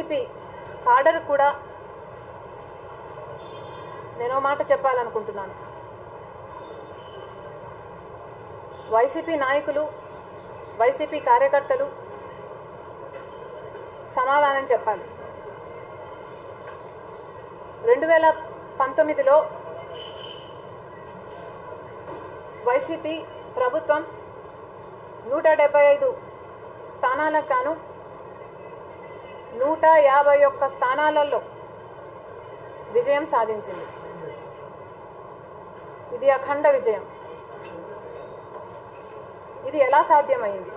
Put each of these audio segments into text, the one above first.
YCP cadre కూడా నేను ఓ మాట చెప్పాలనుకుంటున్నాను వైసీపీ నాయకులు వైసీపీ కార్యకర్తలు సమాధానం చెప్పాలి రెండు వేల పంతొమ్మిదిలో వైసీపీ ప్రభుత్వం నూట డెబ్బై ఐదు స్థానాలకు గాను నూట యాభై ఒక్క స్థానాలలో విజయం సాధించింది ఇది అఖండ విజయం ఇది ఎలా సాధ్యమైంది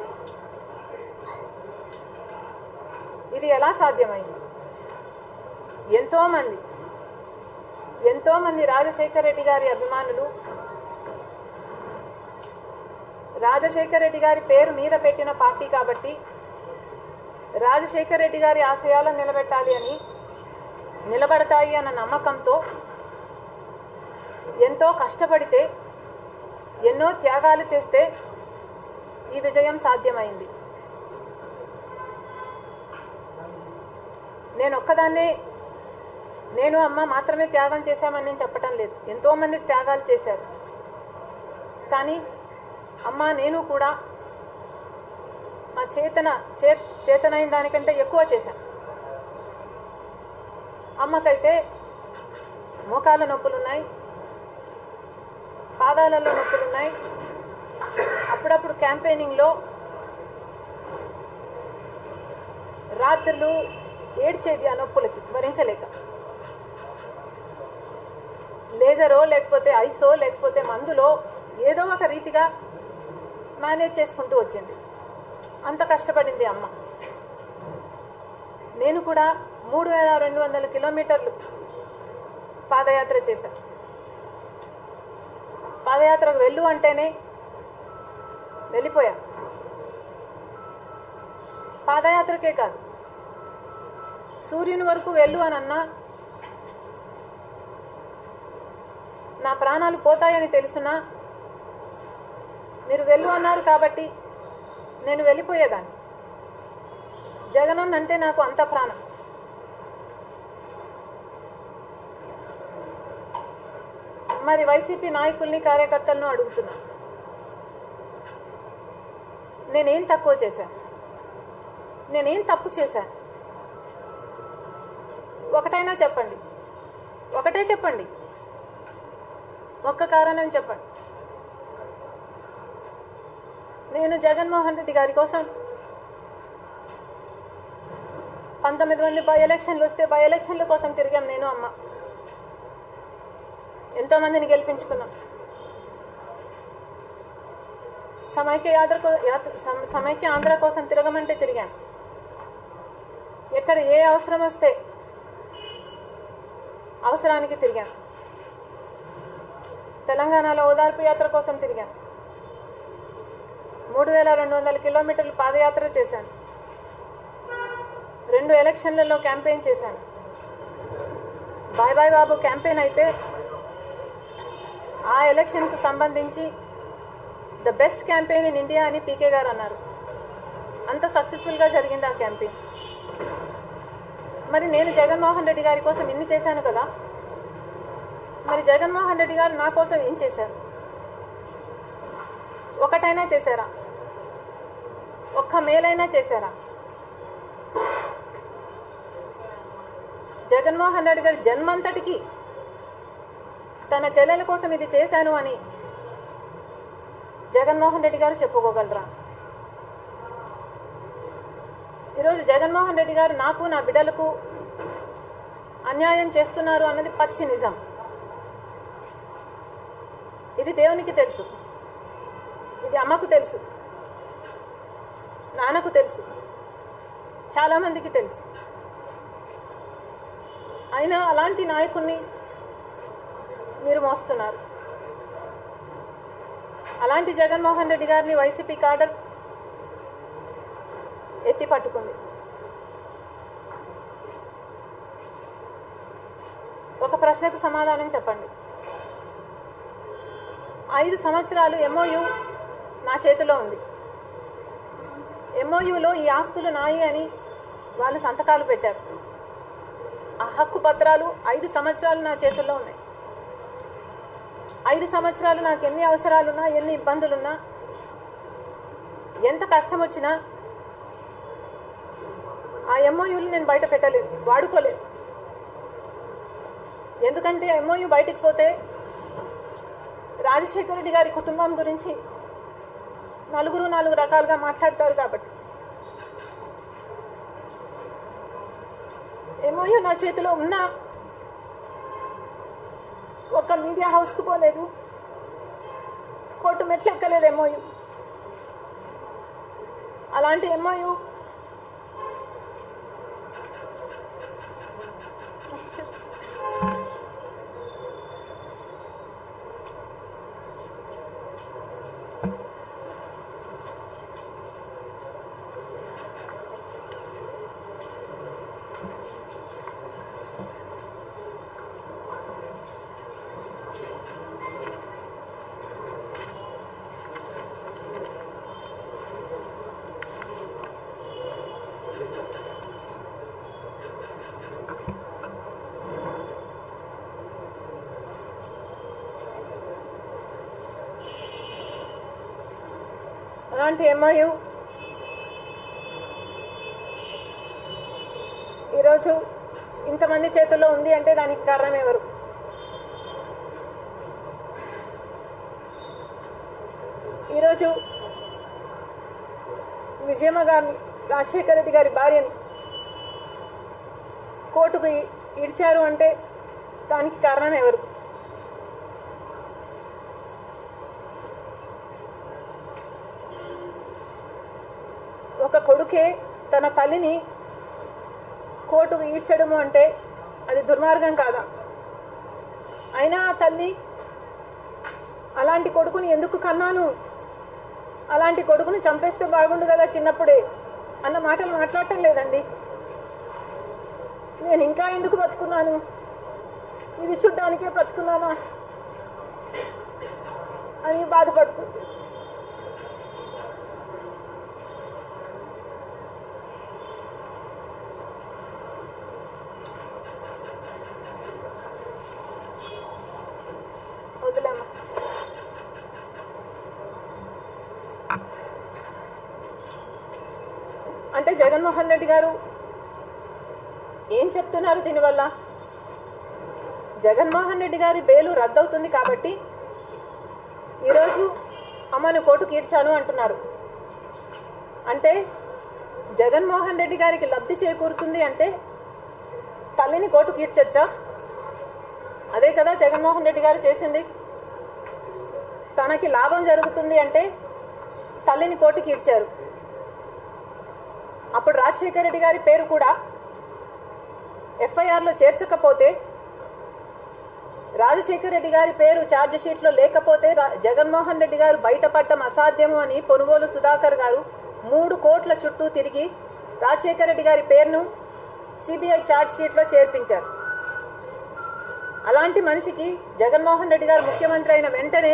ఇది ఎలా సాధ్యమైంది ఎంతోమంది ఎంతోమంది రాజశేఖర రెడ్డి గారి అభిమానులు రాజశేఖర రెడ్డి గారి పేరు మీద పెట్టిన పార్టీ కాబట్టి రాజశేఖర రెడ్డి గారి ఆశయాలను నిలబెట్టాలి అని నిలబడతాయి అన్న నమ్మకంతో ఎంతో కష్టపడితే ఎన్నో త్యాగాలు చేస్తే ఈ విజయం సాధ్యమైంది నేను ఒక్కదాన్నే నేను అమ్మ మాత్రమే త్యాగం చేశామని నేను చెప్పటం లేదు ఎంతోమంది త్యాగాలు చేశారు కానీ అమ్మ నేను కూడా మా చేతన చే చేతనైన దానికంటే ఎక్కువ చేశాను అమ్మకైతే మోకాల నొప్పులున్నాయి పాదాలలో నొప్పులున్నాయి అప్పుడప్పుడు క్యాంపెయినింగ్లో రాత్రులు ఏడ్చేది ఆ నొప్పులకి భరించలేక లేజరో లేకపోతే ఐసో లేకపోతే మందులో ఏదో ఒక రీతిగా మేనేజ్ చేసుకుంటూ వచ్చింది అంత కష్టపడింది అమ్మ నేను కూడా మూడు వేల రెండు వందల కిలోమీటర్లు పాదయాత్ర చేశాను పాదయాత్రకు వెళ్ళు అంటేనే వెళ్ళిపోయా పాదయాత్రకే కాదు సూర్యుని వరకు వెళ్ళు అని అన్నా నా ప్రాణాలు పోతాయని తెలుసునా మీరు వెళ్ళు అన్నారు కాబట్టి నేను వెళ్ళిపోయేదాన్ని జగనన్న అంటే నాకు అంత ప్రాణం మరి వైసీపీ నాయకుల్ని కార్యకర్తలను అడుగుతున్నా నేనేం తక్కువ చేశాను నేనేం తప్పు చేశాను ఒకటైనా చెప్పండి ఒకటే చెప్పండి ఒక్క కారణం చెప్పండి నేను జగన్మోహన్ రెడ్డి గారి కోసం పంతొమ్మిది మంది బై ఎలక్షన్లు వస్తే బై ఎలక్షన్ల కోసం తిరిగాం నేను అమ్మ ఎంతో మందిని గెలిపించుకున్నాం సమైక్య యాత్ర కో- యాత్ర సమ- సమైక్య ఆంధ్ర కోసం తిరగమంటే తిరిగాను ఎక్కడ ఏ అవసరం వస్తే అవసరానికి తిరిగాను తెలంగాణలో ఓదార్పు యాత్ర కోసం తిరిగాను మూడు వేల రెండు వందల కిలోమీటర్లు పాదయాత్ర చేశాను రెండు ఎలక్షన్లలో క్యాంపెయిన్ చేశాను బాయ్ బాయ్ బాబు క్యాంపెయిన్ అయితే ఆ ఎలక్షన్కు సంబంధించి the best campaign in India అని పీకే గారు అన్నారు అంత సక్సెస్ఫుల్గా జరిగింది ఆ క్యాంపెయిన్ మరి నేను జగన్మోహన్ రెడ్డి గారి కోసం ఇన్ని చేశాను కదా మరి జగన్మోహన్ రెడ్డి గారు నా కోసం ఏం చేశారు ఒకటైనా చేశారా ఒక్క మేలైనా చేశారా జగన్మోహన్ రెడ్డి గారి జన్మంతటికి తన చెల్లెల కోసం ఇది చేశాను అని జగన్మోహన్ రెడ్డి గారు చెప్పుకోగలరా ఈరోజు జగన్మోహన్ రెడ్డి గారు నాకు నా బిడ్డలకు అన్యాయం చేస్తున్నారు అన్నది పచ్చి నిజం ఇది దేవునికి తెలుసు ఇది అమ్మకు తెలుసు నాన్నకు తెలుసు చాలామందికి తెలుసు అయినా అలాంటి నాయకుణ్ణి మీరు మోస్తున్నారు అలాంటి జగన్మోహన్ రెడ్డి గారిని వైసీపీ కాడర్ ఎత్తి పట్టుకుంది ఒక ప్రశ్నకు సమాధానం చెప్పండి ఐదు సంవత్సరాలు ఎంఓయు నా చేతిలో ఉంది ఎంఓయులో ఈ ఆస్తులు నాయి అని వాళ్ళు సంతకాలు పెట్టారు ఆ హక్కు పత్రాలు ఐదు సంవత్సరాలు నా చేతుల్లో ఉన్నాయి ఐదు సంవత్సరాలు నాకు ఎన్ని అవసరాలున్నా ఎన్ని ఇబ్బందులున్నా ఎంత కష్టం వచ్చినా ఆ ఎంఓయూలు నేను బయట పెట్టలేదు వాడుకోలేదు ఎందుకంటే ఎంఓయూ బయటికి పోతే రాజశేఖర రెడ్డి గారి కుటుంబం గురించి నలుగురు నాలుగు రకాలుగా మాట్లాడతారు కాబట్టి ఎంఓయూ నా చేతిలో ఉన్నా ఒక్క మీడియా హౌస్కు పోలేదు కోర్టు మెట్లు ఎక్కలేదు ఎంఓయూ అలాంటి ఎంఓయూ అలాంటి ఎంఐయు ఈరోజు ఇంతమంది చేతుల్లో ఉంది అంటే దానికి కారణం ఎవరు ఈరోజు విజయమ్మ గారిని రాజశేఖర రెడ్డి గారి భార్యని కోర్టుకు ఈ- ఈడ్చారు అంటే దానికి కారణం ఎవరు ఒక కొడుకే తన తల్లిని కోర్టుకు ఈడ్చడము అంటే అది దుర్మార్గం కాదా అయినా ఆ తల్లి అలాంటి కొడుకుని ఎందుకు కన్నాను అలాంటి కొడుకుని చంపేస్తే బాగుండు కదా చిన్నప్పుడే అన్న మాటలు మాట్లాడటం లేదండి నేను ఇంకా ఎందుకు బతుకున్నాను ఇవి చూడ్డానికే బ్రతుకున్నానా అని బాధపడుతుంది వదిలేమ్మా అంటే జగన్మోహన్ రెడ్డి గారు ఏం చెప్తున్నారు దీనివల్ల జగన్మోహన్ రెడ్డి గారి బెయిలు రద్దవుతుంది కాబట్టి ఈరోజు అమ్మను కోర్టుకు ఈడ్చాను అంటున్నారు అంటే జగన్మోహన్ రెడ్డి గారికి లబ్ధి చేకూరుతుంది అంటే తల్లిని కోర్టుకు ఈడ్చొచ్చా అదే కదా జగన్మోహన్ రెడ్డి గారు చేసింది తనకి లాభం జరుగుతుంది అంటే తల్లిని కోర్టుకి ఇడ్చారు అప్పుడు రాజశేఖర రెడ్డి గారి పేరు కూడా ఎఫ్ఐఆర్లో చేర్చకపోతే రాజశేఖర రెడ్డి గారి పేరు ఛార్జ్ షీట్లో లేకపోతే రా- జగన్మోహన్ రెడ్డి గారు బయటపడటం అసాధ్యము అని పొనుగోలు సుధాకర్ గారు మూడు కోట్ల చుట్టూ తిరిగి రాజశేఖర రెడ్డి గారి పేరును సిబిఐ ఛార్జ్ షీట్లో చేర్పించారు అలాంటి మనిషికి జగన్మోహన్ రెడ్డి గారు ముఖ్యమంత్రి అయిన వెంటనే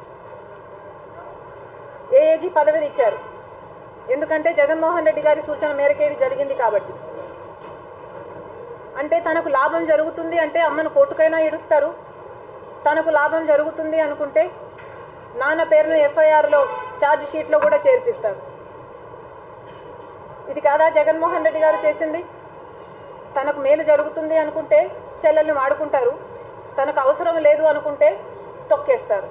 ఏఏజీ పదవిని ఇచ్చారు ఎందుకంటే జగన్మోహన్ రెడ్డి గారి సూచన మేరకే ఇది జరిగింది కాబట్టి అంటే తనకు లాభం జరుగుతుంది అంటే అమ్మను కోర్టుకైనా ఇడుస్తారు తనకు లాభం జరుగుతుంది అనుకుంటే నాన్న పేరును ఎఫ్ఐఆర్లో ఛార్జ్ షీట్లో కూడా చేర్పిస్తారు ఇది కాదా జగన్మోహన్ రెడ్డి గారు చేసింది తనకు మేలు జరుగుతుంది అనుకుంటే చెల్లెల్ని వాడుకుంటారు తనకు అవసరం లేదు అనుకుంటే తొక్కేస్తారు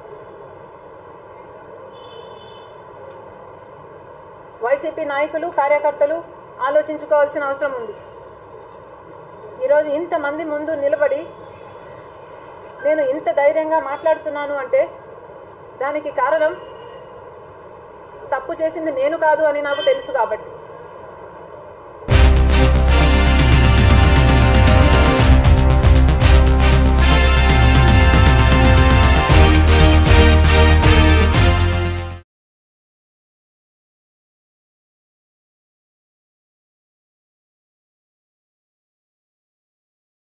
వైసీపీ నాయకులు కార్యకర్తలు ఆలోచించుకోవాల్సిన అవసరం ఉంది ఈరోజు ఇంతమంది ముందు నిలబడి నేను ఇంత ధైర్యంగా మాట్లాడుతున్నాను అంటే దానికి కారణం తప్పు చేసింది నేను కాదు అని నాకు తెలుసు కాబట్టి